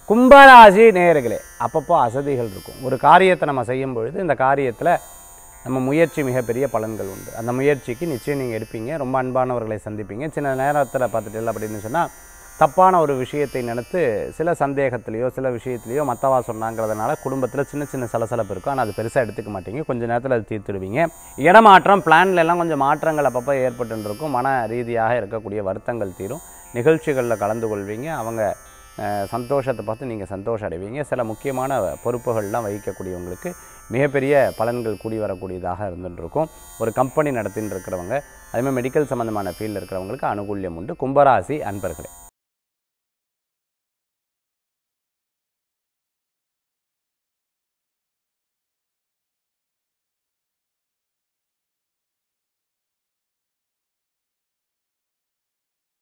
கும்பராசி நேயர்களே அப்பப்போ அசதிகள் இருக்கும் ஒரு காரியத்தை நம்ம செய்யும் பொழுது இந்த காரியத்தில் நம்ம முயற்சி மிகப்பெரிய பலன்கள் உண்டு அந்த முயற்சிக்கு நிச்சயம் நீங்கள் எடுப்பீங்க ரொம்ப அன்பானவர்களை சந்திப்பீங்க சின்ன நேரத்தில் பார்த்துட்டு அப்படின்னு சொன்னால் தப்பான ஒரு விஷயத்தை நினைத்து சில சந்தேகத்திலையோ சில விஷயத்திலையோ மற்றவா சொன்னாங்கிறதுனால குடும்பத்தில் சின்ன சின்ன சலசலப்பு இருக்கும் ஆனால் அது பெருசாக எடுத்துக்க மாட்டீங்க கொஞ்ச நேரத்தில் அது தீர்த்துடுவீங்க இடமாற்றம் பிளான்ல எல்லாம் கொஞ்சம் மாற்றங்கள் அப்பப்போ ஏற்பட்டு இருக்கும் மன ரீதியாக இருக்கக்கூடிய வருத்தங்கள் தீரும் நிகழ்ச்சிகளில் கலந்து கொள்வீங்க அவங்க அஹ், சந்தோஷத்தை பார்த்து நீங்கள் சந்தோஷம் அடைவீங்க சில முக்கியமான பொறுப்புகள்லாம் வகிக்கக்கூடியவங்களுக்கு மிகப்பெரிய பலன்கள் கூடி வரக்கூடியதாக இருந்துட்டு இருக்கும் ஒரு கம்பெனி நடத்தின்னு இருக்கிறவங்க அதேமாதிரி மெடிக்கல் சம்மந்தமான ஃபீல்டில் இருக்கிறவங்களுக்கு அனுகூல்யம் உண்டு கும்பராசி அன்பர்களே